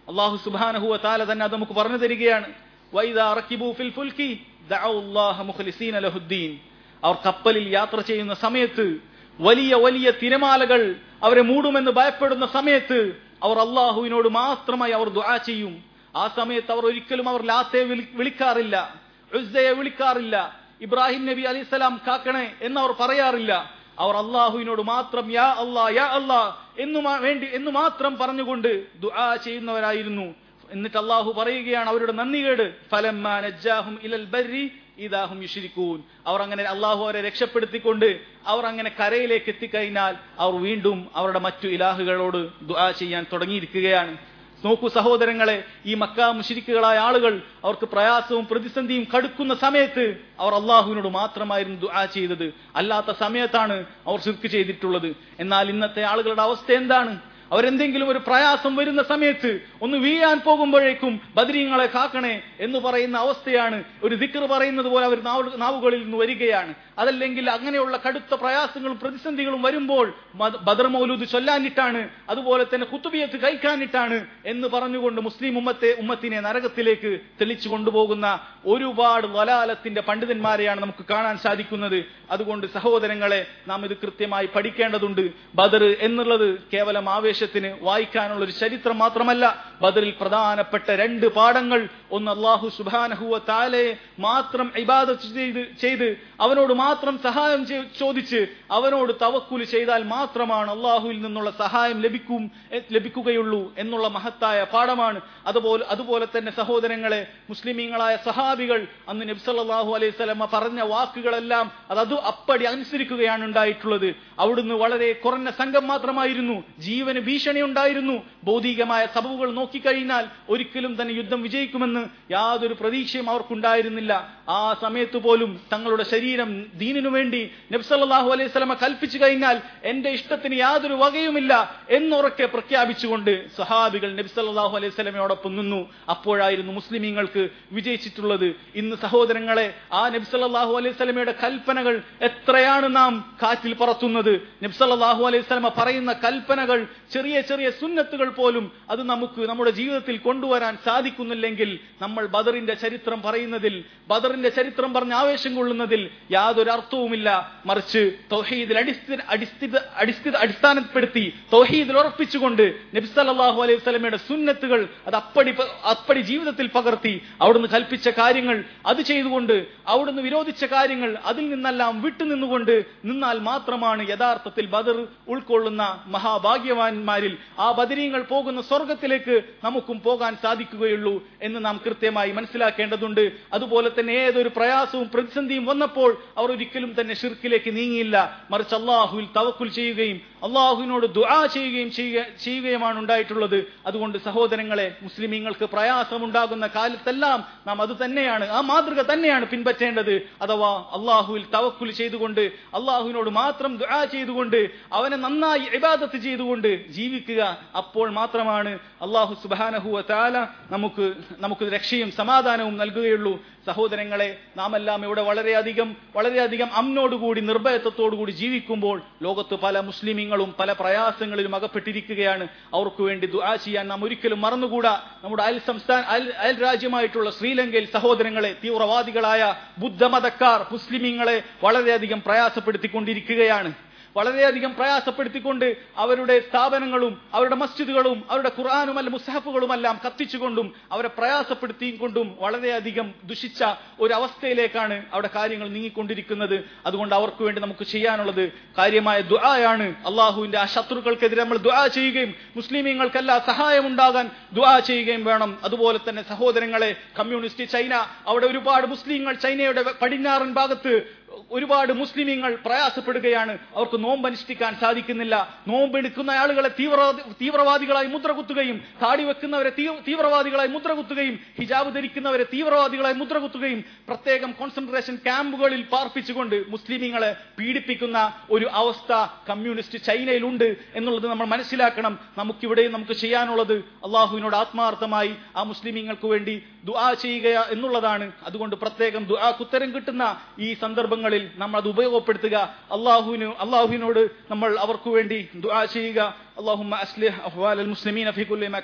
അള്ളാഹു സുബാനഹുവ താല തന്നെ അത് നമുക്ക് പറഞ്ഞു തരികയാണ് വൈദാ റക്കിബു ഫിൽ ഫുൽക്കി ദഅഉ അല്ലാഹ മുഖ്ലിസീന ലഹുദ്ദീൻ അവർ കപ്പലിൽ യാത്ര ചെയ്യുന്ന സമയത്ത് വലിയ വലിയ തിരമാലകൾ അവരെ മൂടുമെന്ന് ഭയപ്പെടുന്ന സമയത്ത് അവർ അള്ളാഹുവിനോട് മാത്രമായി അവർ ദുആ ചെയ്യും ആ സമയത്ത് അവർ ഒരിക്കലും അവർ ലാത്തെ വിളി- വിളിക്കാറില്ല ഉസ്സയെ വിളിക്കാറില്ല ഇബ്രാഹിം നബി അലിസ്ലാം കാക്കണേ എന്ന് അവർ പറയാറില്ല അവർ അള്ളാഹുവിനോട് മാത്രം യാ അല്ലാ യാ അല്ലാ എന്നു മാ- വേണ്ടി എന്ന് മാത്രം പറഞ്ഞുകൊണ്ട് ദുആ ചെയ്യുന്നവരായിരുന്നു എന്നിട്ട് അള്ളാഹു പറയുകയാണ് അവരുടെ നന്ദികേട് ഫലമ്മാ നജ്ജാഹും ഇലൽ ബർരി ഇദാഹും യുഷിരിക്കൂൻ അവർ അങ്ങനെ അള്ളാഹു അവരെ രക്ഷപ്പെടുത്തിക്കൊണ്ട് അവർ അങ്ങനെ കരയിലേക്ക് എത്തിക്കഴിഞ്ഞാൽ അവർ വീണ്ടും അവരുടെ മറ്റു ഇലാഹുകളോട് ദുആ ചെയ്യാൻ തുടങ്ങിയിരിക്കുകയാണ് നോക്കൂ സഹോദരങ്ങളെ ഈ മക്ക മുഷിരിക്കുകളായ ആളുകൾ അവർക്ക് പ്രയാസവും പ്രതിസന്ധിയും കടുക്കുന്ന സമയത്ത് അവർ അള്ളാഹുവിനോട് മാത്രമായിരുന്നു ദുആ ചെയ്തത് അല്ലാത്ത സമയത്താണ് അവർ ശിർക്ക് ചെയ്തിട്ടുള്ളത് എന്നാൽ ഇന്നത്തെ ആളുകളുടെ അവസ്ഥ എന്താണ് അവരെന്തെങ്കിലും ഒരു പ്രയാസം വരുന്ന സമയത്ത് ഒന്ന് വീഴാൻ പോകുമ്പോഴേക്കും ബദരീങ്ങളെ കാക്കണേ എന്ന് പറയുന്ന അവസ്ഥയാണ് ഒരു ദിക്കർ പറയുന്നത് പോലെ അവർ നാവു- നാവുകളിൽ നിന്ന് വരികയാണ് അതല്ലെങ്കിൽ അങ്ങനെയുള്ള കടുത്ത പ്രയാസങ്ങളും പ്രതിസന്ധികളും വരുമ്പോൾ മദ- ബദർ മൗലൂദ് ചൊല്ലാനിട്ടാണ് അതുപോലെ തന്നെ കുത്തുബിയത്ത് കഴിക്കാനിട്ടാണ് എന്ന് പറഞ്ഞുകൊണ്ട് മുസ്ലിം ഉമ്മത്തെ ഉമ്മത്തിനെ നരകത്തിലേക്ക് തെളിച്ചു കൊണ്ടുപോകുന്ന ഒരുപാട് വലാലത്തിന്റെ പണ്ഡിതന്മാരെയാണ് നമുക്ക് കാണാൻ സാധിക്കുന്നത് അതുകൊണ്ട് സഹോദരങ്ങളെ നാം ഇത് കൃത്യമായി പഠിക്കേണ്ടതുണ്ട് ബദർ എന്നുള്ളത് കേവലം ആവേശത്തിന് വായിക്കാനുള്ള ഒരു ചരിത്രം മാത്രമല്ല ബദറിൽ പ്രധാനപ്പെട്ട രണ്ട് പാഠങ്ങൾ ഒന്ന് അള്ളാഹു സുബാനഹുവ താലയെ മാത്രം ഇബാദത്ത് ചെയ്ത് ചെയ്ത് അവനോട് മാത്രം സഹായം ചെ- ചോദിച്ച് അവനോട് തവക്കുല് ചെയ്താൽ മാത്രമാണ് അള്ളാഹുവിൽ നിന്നുള്ള സഹായം ലഭിക്കും എ- ലഭിക്കുകയുള്ളൂ എന്നുള്ള മഹത്തായ പാഠമാണ് അതുപോലെ അതുപോലെ തന്നെ സഹോദരങ്ങളെ മുസ്ലിമീങ്ങളായ സഹാബികൾ അന്ന് നബ്സല്ലാഹു അലൈഹി സ്വലമ പറഞ്ഞ വാക്കുകളെല്ലാം അത് അത് അപ്പടി അനുസരിക്കുകയാണ് ഉണ്ടായിട്ടുള്ളത് അവിടുന്ന് വളരെ കുറഞ്ഞ സംഘം മാത്രമായിരുന്നു ജീവന് ഭീഷണി ഉണ്ടായിരുന്നു ഭൗതികമായ സബബുകൾ നോക്കിക്കഴിഞ്ഞാൽ ഒരിക്കലും തന്നെ യുദ്ധം വിജയിക്കുമെന്ന് യാതൊരു പ്രതീക്ഷയും അവർക്കുണ്ടായിരുന്നില്ല ആ സമയത്ത് പോലും തങ്ങളുടെ ശരീരം ദീനിനു വേണ്ടി നബ്സല്ലാഹു അലൈഹി സ്വലമ കൽപ്പിച്ചു കഴിഞ്ഞാൽ എന്റെ ഇഷ്ടത്തിന് യാതൊരു വകയുമില്ല എന്നുറക്കെ പ്രഖ്യാപിച്ചുകൊണ്ട് സഹാബികൾ നബ്സല്ലാഹു അലൈഹി സ്വലമയോടൊപ്പം നിന്നു അപ്പോഴായിരുന്നു മുസ്ലിമീങ്ങൾക്ക് വിജയിച്ചിട്ടുള്ളത് ഇന്ന് സഹോദരങ്ങളെ ആ നബ്സല്ലാഹു അലൈഹി സ്വലമയുടെ കൽപ്പനകൾ എത്രയാണ് നാം കാറ്റിൽ പറത്തുന്നത് നബ്സല്ലാഹു അലൈഹി സ്വലമ പറയുന്ന കൽപ്പനകൾ ചെറിയ ചെറിയ സുന്നത്തുകൾ പോലും അത് നമുക്ക് നമ്മുടെ ജീവിതത്തിൽ കൊണ്ടുവരാൻ സാധിക്കുന്നില്ലെങ്കിൽ നമ്മൾ ബദറിന്റെ ചരിത്രം പറയുന്നതിൽ ബദറിന്റെ ചരിത്രം പറഞ്ഞ് ആവേശം കൊള്ളുന്നതിൽ യാതൊരു അർത്ഥവുമില്ല മറിച്ച് തൗഹീദിൽ അടിസ്ഥിത അടിസ്ഥിത അടിസ്ഥിത അടിസ്ഥാനപ്പെടുത്തി തൗഹീദിൽ ഉറപ്പിച്ചുകൊണ്ട് നബി സല്ലല്ലാഹു അലൈഹി വസല്ലമയുടെ സുന്നത്തുകൾ അത് അപ്പടി പ- അപ്പടി ജീവിതത്തിൽ പകർത്തി അവിടുന്ന് കൽപ്പിച്ച കാര്യങ്ങൾ അത് ചെയ്തുകൊണ്ട് അവിടുന്ന് വിരോധിച്ച കാര്യങ്ങൾ അതിൽ നിന്നെല്ലാം വിട്ടുനിന്നുകൊണ്ട് നിന്നാൽ മാത്രമാണ് യഥാർത്ഥത്തിൽ ബദർ ഉൾക്കൊള്ളുന്ന മഹാഭാഗ്യവാന്മാരിൽ ആ ബദരീങ്ങൾ പോകുന്ന സ്വർഗത്തിലേക്ക് നമുക്കും പോകാൻ സാധിക്കുകയുള്ളൂ എന്ന് നാം കൃത്യമായി മനസ്സിലാക്കേണ്ടതുണ്ട് അതുപോലെ തന്നെ ഏതൊരു പ്രയാസവും പ്രതിസന്ധിയും വന്നപ്പോൾ അവർ ഒരിക്കലും തന്നെ ഷിർക്കിലേക്ക് നീങ്ങിയില്ല മറിച്ച് അള്ളാഹുവിൽ തവക്കുൽ ചെയ്യുകയും അള്ളാഹുവിനോട് ദുആ ചെയ്യുകയും ചെയ്യുക- ചെയ്യുകയുമാണ് ഉണ്ടായിട്ടുള്ളത് അതുകൊണ്ട് സഹോദരങ്ങളെ മുസ്ലിമീങ്ങൾക്ക് പ്രയാസമുണ്ടാകുന്ന കാലത്തെല്ലാം നാം അത് തന്നെയാണ് ആ മാതൃക തന്നെയാണ് പിൻപറ്റേണ്ടത് അഥവാ അള്ളാഹുവിൽ തവക്കുൽ ചെയ്തുകൊണ്ട് അള്ളാഹുവിനോട് മാത്രം ദുആ ചെയ്തുകൊണ്ട് അവനെ നന്നായി ഇബാദത്ത് ചെയ്തുകൊണ്ട് ജീവിക്കുക അപ്പോൾ മാത്രമാണ് അള്ളാഹു സുബാനഹുവ താല നമുക്ക് നമുക്ക് രക്ഷയും സമാധാനവും നൽകുകയുള്ളൂ സഹോദരങ്ങളെ നാം എല്ലാം ഇവിടെ വളരെയധികം വളരെയധികം അമ്നോടുകൂടി നിർഭയത്വത്തോടുകൂടി ജീവിക്കുമ്പോൾ ലോകത്ത് പല മുസ്ലിമീങ്ങളും പല പ്രയാസങ്ങളിലും അകപ്പെട്ടിരിക്കുകയാണ് അവർക്ക് വേണ്ടി ദുആ ചെയ്യാൻ നാം ഒരിക്കലും മറന്നുകൂടാ നമ്മുടെ അയൽ സംസ്ഥാന അയൽ അയൽ രാജ്യമായിട്ടുള്ള ശ്രീലങ്കയിൽ സഹോദരങ്ങളെ തീവ്രവാദികളായ ബുദ്ധമതക്കാർ മുസ്ലിമീങ്ങളെ വളരെയധികം പ്രയാസപ്പെടുത്തിക്കൊണ്ടിരിക്കുകയാണ് വളരെയധികം പ്രയാസപ്പെടുത്തിക്കൊണ്ട് അവരുടെ സ്ഥാപനങ്ങളും അവരുടെ മസ്ജിദുകളും അവരുടെ ഖുർആാനും അല്ല മുസ്ഹഫുകളുമെല്ലാം കത്തിച്ചുകൊണ്ടും അവരെ പ്രയാസപ്പെടുത്തിയും കൊണ്ടും വളരെയധികം ദുഷിച്ച ഒരു അവസ്ഥയിലേക്കാണ് അവിടെ കാര്യങ്ങൾ നീങ്ങിക്കൊണ്ടിരിക്കുന്നത് അതുകൊണ്ട് അവർക്ക് വേണ്ടി നമുക്ക് ചെയ്യാനുള്ളത് കാര്യമായ ദുആയാണ് അള്ളാഹുവിന്റെ ആ ശത്രുക്കൾക്കെതിരെ നമ്മൾ ദുആ ചെയ്യുകയും മുസ്ലിമീങ്ങൾക്കെല്ലാം സഹായമുണ്ടാകാൻ ദുആ ചെയ്യുകയും വേണം അതുപോലെ തന്നെ സഹോദരങ്ങളെ കമ്മ്യൂണിസ്റ്റ് ചൈന അവിടെ ഒരുപാട് മുസ്ലിങ്ങൾ ചൈനയുടെ പടിഞ്ഞാറൻ ഭാഗത്ത് ഒരുപാട് മുസ്ലിമീങ്ങൾ പ്രയാസപ്പെടുകയാണ് അവർക്ക് നോമ്പ് അനുഷ്ഠിക്കാൻ സാധിക്കുന്നില്ല നോമ്പ് എടുക്കുന്ന ആളുകളെ തീവ്രവാദി തീവ്രവാദികളായി മുദ്ര കുത്തുകയും താടി വെക്കുന്നവരെ തീ- തീവ്രവാദികളായി മുദ്ര കുത്തുകയും ഹിജാബ് ധരിക്കുന്നവരെ തീവ്രവാദികളായി മുദ്ര കുത്തുകയും പ്രത്യേകം കോൺസെൻട്രേഷൻ ക്യാമ്പുകളിൽ പാർപ്പിച്ചുകൊണ്ട് മുസ്ലിമീങ്ങളെ പീഡിപ്പിക്കുന്ന ഒരു അവസ്ഥ കമ്മ്യൂണിസ്റ്റ് ചൈനയിലുണ്ട് എന്നുള്ളത് നമ്മൾ മനസ്സിലാക്കണം നമുക്കിവിടെയും നമുക്ക് ചെയ്യാനുള്ളത് അള്ളാഹുവിനോട് ആത്മാർത്ഥമായി ആ മുസ്ലിമീങ്ങൾക്ക് വേണ്ടി ദുആ ചെയ്യുക എന്നുള്ളതാണ് അതുകൊണ്ട് പ്രത്യേകം ദുആക്ക് ഉത്തരം കിട്ടുന്ന ഈ സന്ദർഭങ്ങളിൽ നമ്മൾ അത് ഉപയോഗപ്പെടുത്തുക അള്ളാഹുവിന് അള്ളാഹുവിനോട് നമ്മൾ അവർക്ക് വേണ്ടി ദുആ ചെയ്യുക اللهم أصلح أحوال المسلمين في كل مكان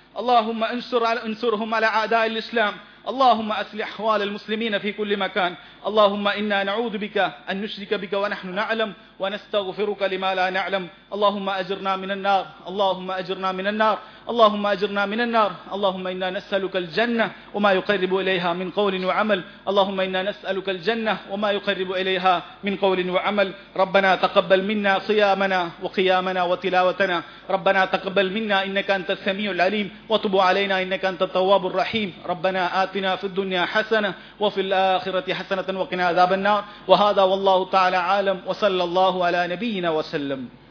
اللهم انصر على انصرهم على اعداء الاسلام اللهم اصلح احوال المسلمين في كل مكان اللهم انا نعوذ بك ان نشرك بك ونحن نعلم ونستغفرك لما لا نعلم اللهم اجرنا من النار اللهم اجرنا من النار اللهم اجرنا من النار اللهم انا نسالك الجنه وما يقرب اليها من قول وعمل اللهم انا نسالك الجنه وما يقرب اليها من قول وعمل ربنا تقبل منا صيامنا وقيامنا وتلاوتنا ربنا تقبل منا انك انت السميع العليم وتب علينا انك انت التواب الرحيم ربنا آتنا في الدنيا حسنه وفي الاخره حسنه وقنا عذاب النار وهذا والله تعالى عالم وصلى الله على نبينا وسلم